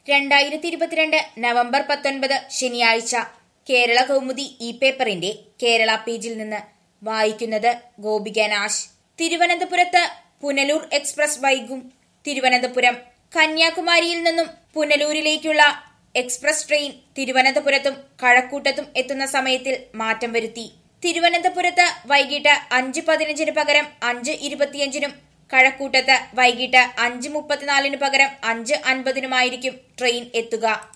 രണ്ടായിരത്തി ഇരുപത്തിരണ്ട് നവംബർ പത്തൊൻപത് ശനിയാഴ്ച കേരള കൗമുദി ഇ പേപ്പറിന്റെ കേരള പേജിൽ നിന്ന് വായിക്കുന്നത് ഗോപിക നാശ് തിരുവനന്തപുരത്ത് പുനലൂർ എക്സ്പ്രസ് വൈകും തിരുവനന്തപുരം കന്യാകുമാരിയിൽ നിന്നും പുനലൂരിലേക്കുള്ള എക്സ്പ്രസ് ട്രെയിൻ തിരുവനന്തപുരത്തും കഴക്കൂട്ടത്തും എത്തുന്ന സമയത്തിൽ മാറ്റം വരുത്തി തിരുവനന്തപുരത്ത് വൈകിട്ട് അഞ്ച് പതിനഞ്ചിന് പകരം അഞ്ച് ഇരുപത്തിയഞ്ചിനും കഴക്കൂട്ടത്ത് വൈകിട്ട് അഞ്ച് മുപ്പത്തിനാലിന് പകരം അഞ്ച് അൻപതിനുമായിരിക്കും ട്രെയിൻ എത്തുക